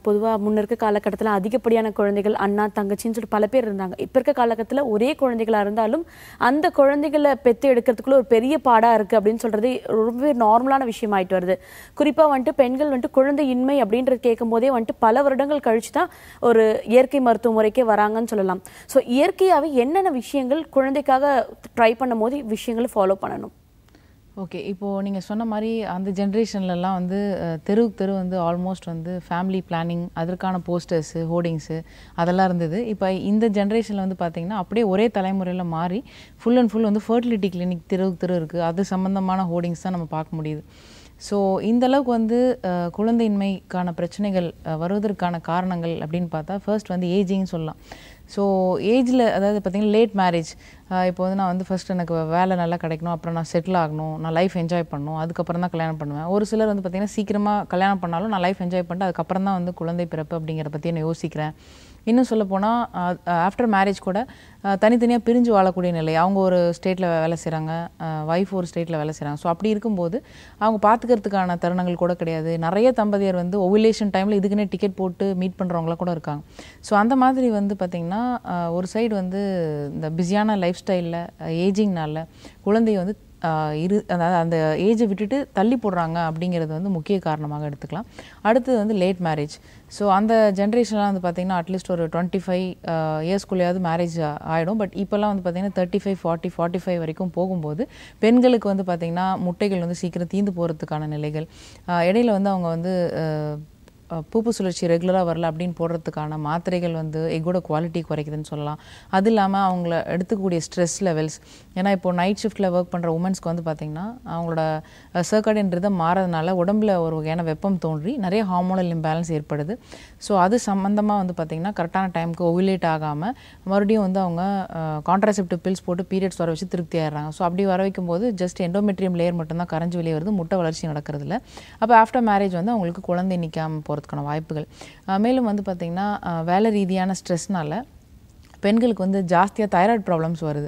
பொதுவாக முன்ன இருக்க காலகட்டத்தில் அதிகப்படியான குழந்தைகள் அண்ணா தங்கச்சின்னு சொல்லிட்டு பல பேர் இருந்தாங்க இப்போ இருக்க காலகட்டத்தில் ஒரே குழந்தைகளாக இருந்தாலும் அந்த குழந்தைகளை பெற்று எடுக்கிறதுக்குள்ள ஒரு பெரிய பாடாக இருக்குது அப்படின்னு சொல்கிறது ரொம்பவே நார்மலான விஷயம் ஆயிட்டு வருது குறிப்பாக வந்துட்டு பெண்கள் வந்துட்டு குழந்தையின்மை அப்படின்றது கேட்கும் போதே வந்துட்டு பல வருடங்கள் கழிச்சு தான் ஒரு இயற்கை மருத்துவ முறைக்கே வராங்கன்னு சொல்லலாம் ஸோ இயற்கையாகவே என்னென்ன விஷயங்கள் குழந்தைக்காக ட்ரை பண்ணும் போது விஷயங்களை ஃபாலோ பண்ணணும் ஓகே இப்போது நீங்கள் சொன்ன மாதிரி அந்த ஜென்ரேஷன்லலாம் வந்து அஹ், தெருவுக்கு தெரு வந்து ஆல்மோஸ்ட் வந்து ஃபேமிலி பிளானிங் அதற்கான போஸ்டர்ஸு ஹோர்டிங்ஸு அதெல்லாம் இருந்தது இப்போ இந்த ஜென்ரேஷனில் வந்து பார்த்தீங்கன்னா அப்படியே ஒரே தலைமுறையில் மாறி ஃபுல் அண்ட் ஃபுல் வந்து ஃபர்டிலிட்டி கிளினிக் தெருவுக்கு தெரு இருக்குது அது சம்மந்தமான ஹோர்டிங்ஸ் தான் நம்ம பார்க்க முடியுது ஸோ இந்த அளவுக்கு வந்து அஹ், குழந்தையின்மைக்கான பிரச்சனைகள் அஹ், வருவதற்கான காரணங்கள் அப்படின்னு பார்த்தா ஃபர்ஸ்ட் வந்து ஏஜிங்னு சொல்லலாம் ஸோ ஏஜில் அதாவது பார்த்தீங்கன்னா லேட் மேரேஜ் இப்போ வந்து நான் வந்து ஃபர்ஸ்ட் எனக்கு வேலை நல்லா கிடைக்கணும் அப்புறம் நான் செட்டில் ஆகணும் நான் லைஃப் என்ஜாய் பண்ணணும் அதுக்கப்புறம் தான் கல்யாணம் பண்ணுவேன் ஒரு சிலர் வந்து பார்த்தீங்கன்னா சீக்கிரமாக கல்யாணம் பண்ணாலும் நான் லைஃப் என்ஜாய் பண்ணிட்டு அதுக்கப்புறம் தான் வந்து குழந்தை பிறப்பு அப்படிங்கிறத பற்றி நான் யோசிக்கிறேன் இன்னும் சொல்ல போனால் ஆஃப்டர் மேரேஜ் கூட தனித்தனியாக பிரிஞ்சு வாழக்கூடிய நிலை அவங்க ஒரு ஸ்டேட்டில் வேலை செய்கிறாங்க ஒய்ஃப் ஒரு ஸ்டேட்டில் வேலை செய்கிறாங்க ஸோ அப்படி இருக்கும்போது அவங்க பார்த்துக்கிறதுக்கான தருணங்கள் கூட கிடையாது நிறைய தம்பதியர் வந்து ஒவிலேஷன் டைமில் இதுக்குன்னே டிக்கெட் போட்டு மீட் பண்ணுறவங்கள கூட இருக்காங்க ஸோ அந்த மாதிரி வந்து பார்த்திங்கன்னா அஹ், ஒரு சைடு வந்து இந்த பிஸியான லைஃப் ஸ்டைலில் ஏஜிங்னால குழந்தைய வந்து ஆஹ் இரு அதாவது அந்த ஏஜை விட்டுட்டு தள்ளி போடுறாங்க அப்படிங்கிறது வந்து முக்கிய காரணமாக எடுத்துக்கலாம் அடுத்தது வந்து லேட் மேரேஜ் ஸோ அந்த ஜென்ரேஷன்லாம் வந்து பார்த்திங்கன்னா அட்லீஸ்ட் ஒரு டுவெண்ட்டி ஃபைவ் இயர்ஸ்குள்ளேயாவது மேரேஜ் ஆகிடும் பட் இப்போல்லாம் வந்து பார்த்திங்கன்னா thirty five forty forty five வரைக்கும் போகும்போது பெண்களுக்கு வந்து பார்த்திங்கன்னா முட்டைகள் வந்து சீக்கிரம் தீந்து போகிறதுக்கான நிலைகள் ஆஹ் இடையில வந்து அவங்க வந்து ஆஹ் அஹ் பூப்பு சுழற்சி ரெகுலராக வரல அப்படின்னு போடுறதுக்கான மாத்திரைகள் வந்து எக்கோட குவாலிட்டி குறைக்குதுன்னு சொல்லலாம் அது இல்லாமல் அவங்கள எடுத்துக்கக்கூடிய ஸ்ட்ரெஸ் லெவல்ஸ் ஏன்னா இப்போ நைட் ஷிஃப்ட்டில் ஒர்க் பண்ணுற உமன்ஸ்க்கு வந்து பார்த்திங்கன்னா அவங்களோட சர்க்கடின் ரிதம் மாறதுனால உடம்புல ஒரு வகையான வெப்பம் தோன்றி நிறைய ஹார்மோனல் இம்பேலன்ஸ் ஏற்படுது ஸோ அது சம்மந்தமாக வந்து பார்த்திங்கன்னா கரெக்டான டைமுக்கு ஓவிலேட் ஆகாமல் மறுபடியும் வந்து அவங்க கான்ட்ராசெப்டிவ் பில்ஸ் போட்டு பீரியட்ஸ் வர வச்சு திருப்தி ஆயிடுறாங்க ஸோ அப்படி வர வைக்கும் போது ஜஸ்ட் எண்டோமெட்ரியம் லேயர் மட்டும்தான் கரைஞ்சு வெளியே வருது முட்டை வளர்ச்சி நடக்கிறதில்ல அப்போ ஆஃப்டர் மேரேஜ் வந்து அவங்களுக்கு குழந்தை நிற்காமல் போகிறதுக்கான வாய்ப்புகள் அஹ் மேலும் வந்து பார்த்திங்கன்னா அஹ் வேலை ரீதியான ஸ்ட்ரெஸ்னால பெண்களுக்கு வந்து ஜாஸ்தியாக தைராய்டு ப்ராப்ளம்ஸ் வருது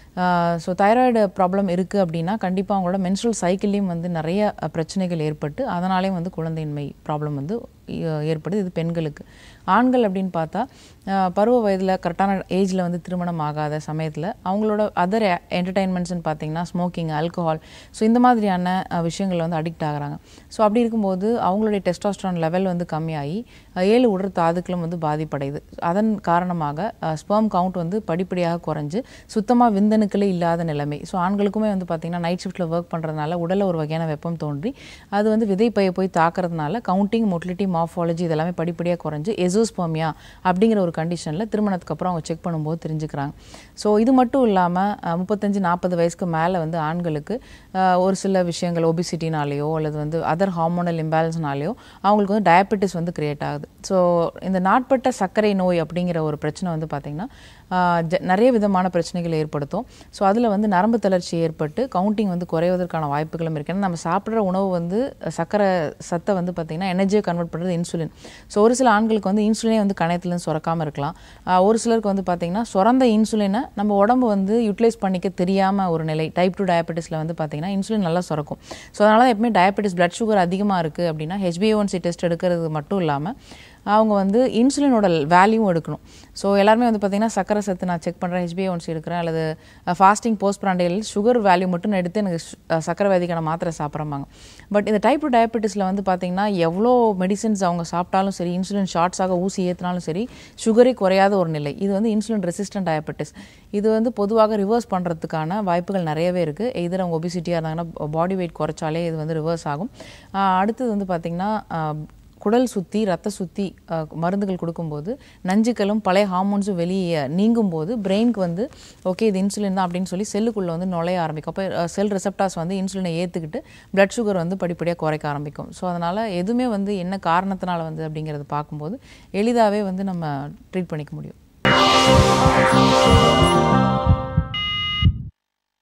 ஸோ தைராய்டு ப்ராப்ளம் இருக்குது அப்படின்னா கண்டிப்பாக அவங்களோட மென்ஸ்ட்ரல் சைக்கிள்லேயும் வந்து நிறைய அஹ், பிரச்சனைகள் ஏற்பட்டு அதனாலேயும் வந்து குழந்தையின்மை ப்ராப்ளம் வந்து அஹ், ஏற்படுது இது பெண்களுக்கு ஆண்கள் அப்படின்னு பார்த்தா அஹ், பருவ வயதில் கரெக்டான ஏஜில் வந்து திருமணம் ஆகாத சமயத்தில் அவங்களோட அதர் என்டர்டைன்மெண்ட்ஸ்னு பார்த்தீங்கன்னா ஸ்மோக்கிங் ஆல்கஹால் ஸோ இந்த மாதிரியான அஹ், விஷயங்கள் வந்து அடிக்ட் ஆகுறாங்க ஸோ அப்படி இருக்கும்போது அவங்களுடைய டெஸ்டாஸ்ட்ரான் லெவல் வந்து கம்மியாகி அஹ், ஏழு உடல் தாதுக்களும் வந்து பாதிப்படையுது அதன் காரணமாக ஸ்பெர்ம் கவுண்ட் வந்து படிப்படியாக குறைஞ்சு சுத்தமாக விந்தணுக்களே இல்லாத நிலைமை ஸோ ஆண்களுக்குமே வந்து பார்த்திங்கன்னா நைட் ஷிஃப்ட்டில் ஒர்க் பண்ணுறதுனால உடலில் ஒரு வகையான வெப்பம் தோன்றி அது வந்து விதைப்பையை போய் தாக்குறதுனால கவுண்டிங் மொட்டிலிட்டி மார்ஃபாலஜி இதெல்லாமே படிப்படியாக குறைஞ்சு எசோஸ்பர்மியா அப்படிங்கிற ஒரு கண்டிஷனில் திருமணத்துக்கு அப்புறம் அவங்க செக் பண்ணும்போது தெரிஞ்சுக்கிறாங்க ஸோ இது மட்டும் இல்லாமல் முப்பத்தஞ்சு நாற்பது வயசுக்கு மேலே வந்து ஆண்களுக்கு அஹ், ஒரு சில விஷயங்கள் ஒபிசிட்டினாலேயோ அல்லது வந்து அதர் ஹார்மோனல் இம்பேலன்ஸ்னாலேயோ அவங்களுக்கு வந்து டயபெட்டிஸ் வந்து கிரியேட் ஆகுது ஸோ இந்த நாட்பட்ட சர்க்கரை நோய் அப்படிங்கிற ஒரு பிரச்சனை வந்து பார்த்திங்கன்னா ஆஹ் ஜ- நிறைய விதமான பிரச்சனைகள் ஏற்படுத்தும் ஸோ அதில் வந்து நரம்பு தளர்ச்சி ஏற்பட்டு கவுண்டிங் வந்து குறைவதற்கான வாய்ப்புகளும் இருக்கு ஏன்னா நம்ம சாப்பிட்ற உணவு வந்து சர்க்கரை சத்தை வந்து பார்த்திங்கன்னா எனர்ஜியை கன்வெர்ட் பண்ணுறது இன்சுலின் ஸோ ஒரு சில ஆண்களுக்கு வந்து இன்சுலினே வந்து கணையத்துலேருந்து சுரக்காமல் இருக்கலாம் ஆஹ் ஒரு சிலருக்கு வந்து பார்த்திங்கன்னா சுரந்த இன்சுலினை நம்ம உடம்பு வந்து யூட்டிலைஸ் பண்ணிக்க தெரியாமல் ஒரு நிலை டைப் டூ டயபெட்டிஸில் வந்து பார்த்திங்கன்னா இன்சுலின் நல்லா சுரக்கும் ஸோ அதனால் எப்பவுமே டயபெட்டிஸ் பிளட் சுகர் அதிகமாக இருக்குது அப்படின்னா ஹெச்பிஏஒன்சி டெஸ்ட் எடுக்கிறது மட்டும் இல்லாமல் அவங்க வந்து இன்சுலினோட வேல்யூவும் எடுக்கணும் ஸோ எல்லாருமே வந்து பார்த்தீங்கன்னா சக்கரை சத்து நான் செக் பண்ணுறேன் ஹெச்பிஏ ஒன்ஸ் எடுக்கிறேன் அல்லது fasting post prandial sugar value மட்டும் நான் எடுத்து எனக்கு சு- அஹ் சக்கரை வியாதிக்கான மாத்திரை சாப்பிட்றாங்க பட் இந்த டைப் டூ டயபெட்டிஸில் வந்து பார்த்தீங்கன்னா எவ்வளோ மெடிசின்ஸ் அவங்க சாப்பிட்டாலும் சரி இன்சுலின் ஷார்ட்ஸாக ஊசி ஏற்றினாலும் சரி சுகரே குறையாத ஒரு நிலை இது வந்து இன்சுலின் ரெசிஸ்டன்ட் டயபெட்டிஸ் இது வந்து பொதுவாக ரிவர்ஸ் பண்ணுறதுக்கான வாய்ப்புகள் நிறையவே இருக்குது எதிர அவங்க ஒபிசிட்டியாக இருந்தாங்கன்னா பாடி வெயிட் குறைச்சாலே இது வந்து ரிவர்ஸ் ஆகும் ஆஹ் அடுத்தது வந்து பார்த்திங்கன்னா ஆஹ் குடல் சுத்தி ரத்த சுத்தி அஹ், மருந்துகள் கொடுக்கும்போது நஞ்சுக்களும் பழைய ஹார்மோன்ஸும் வெளியே நீங்கும் போது பிரெயினுக்கு வந்து ஓகே இது இன்சுலின் தான் அப்படின்னு சொல்லி செல்லுக்குள்ளே வந்து நுழைய ஆரம்பிக்கும் அப்போ செல் ரிசப்டாஸ் வந்து இன்சுலினை ஏற்றுக்கிட்டு பிளட் சுகர் வந்து படிப்படியாக குறைக்க ஆரம்பிக்கும் ஸோ அதனால் எதுவுமே வந்து என்ன காரணத்தினால வந்து அப்படிங்கிறத பார்க்கும்போது எளிதாகவே வந்து நம்ம ட்ரீட் பண்ணிக்க முடியும்